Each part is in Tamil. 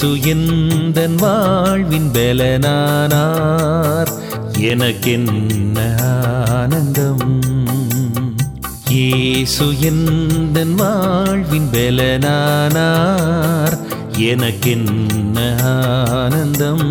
இயேசு எந்தன் வாழ்வின் பலனானார் எனக்கென்ன ஆனந்தம் இயேசு எந்தன் வாழ்வின் பலனானார் எனக்கென்ன ஆனந்தம்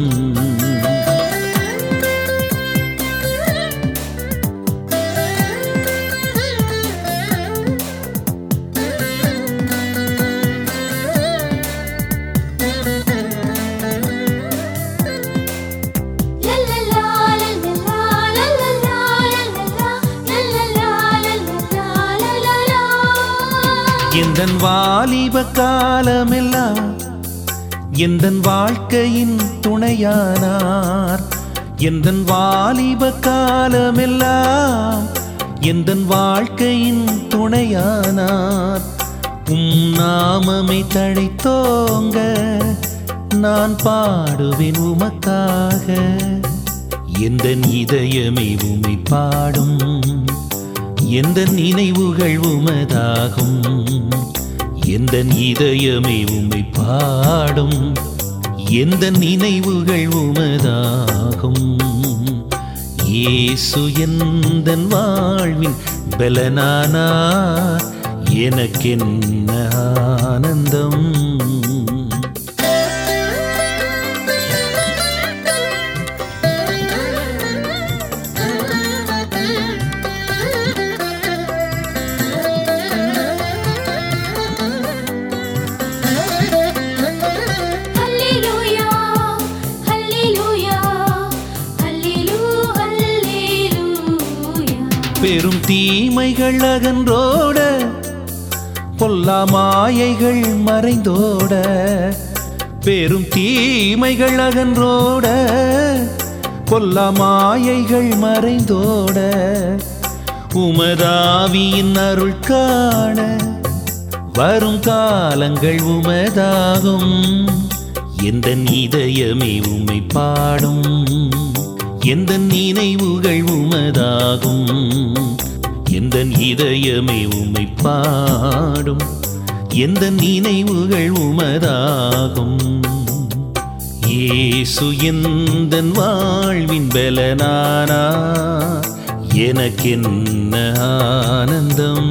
லல்லலா லல்லலா லல்லலா லல்லலா லல்லலா லல்லலா எந்தன் வாலிப காலமெல்லாம் எந்தன் வாழ்க்கையின் துணையானார் எந்தன் வாலிப காலமெல்லாம் எந்தன் வாழ்க்கையின் துணையானார் உம் நாமமை தழைத்தோங்க நான் பாடுவேன் உமக்காக எந்த இதயமே உமை பாடும் எந்த நினைவுகள் உமதாகும் எந்த இதயமே உமை பாடும் எந்த நினைவுகள் உமதாகும் இயேசு எந்தன் வாழ்வின் பலனானா எனக்கென்ன ஆனந்தம் ஹல்லேலூயா ஹல்லேலூயா ஹல்லேலூ ஹல்லேலூயா பெரும் தீமைகள் அகன்றோட பொல்லா மாயைகள் மறைந்தோட பெரும் தீமைகள் அகன்றோட பொல்லா மாயைகள் மறைந்தோட உமதாவியின் அருள் காண வரும் காலங்கள் உமதாகும் எந்த இதயமே உம்மை பாடும் எந்த நினைவுகள் உமதாகும் எந்த இதயமே உம்மை பாடும் எந்த நினைவுகள் உமதாகும் இயேசு எந்தன் வாழ்வின் பலனானா எனக்கென்ன ஆனந்தம்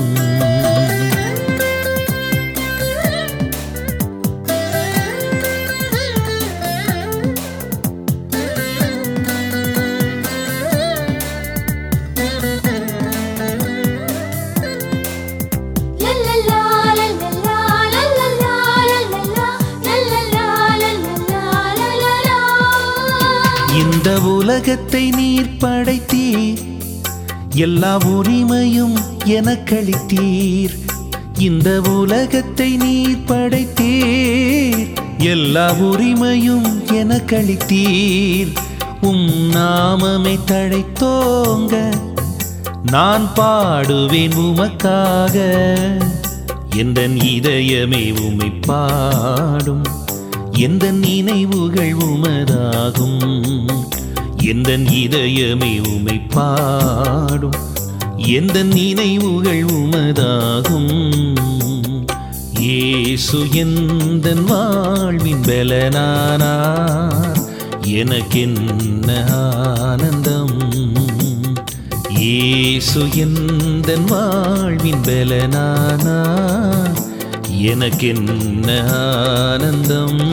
லல்லலா லல்லலா லல்லலா லல்லலா லல்லலா லல்லலா லல்லலா இந்த உலகத்தை நீர் படைத்தீர் எல்லா உரிமையும் எனக்களித்தீர் இந்த உலகத்தை நீர் படைத்தீர் எல்லா உரிமையும் எனக்களித்தீர் உம் நாமமே தழைத்தோங்க நான் பாடுவேன் உமக்காக எந்த இதயமே உமை பாடும் எந்த நினைவுகள் உமதாகும் எந்த இதயமே உமை பாடும் எந்த நினைவுகள் உமதாகும் இயேசு எந்தன் வாழ்வின் பலனானா எனக்கென்ன ஆனந்தம் இயேசு எந்தன் வாழ்வின் பலனானா எனக்கென்ன ஆனந்தம்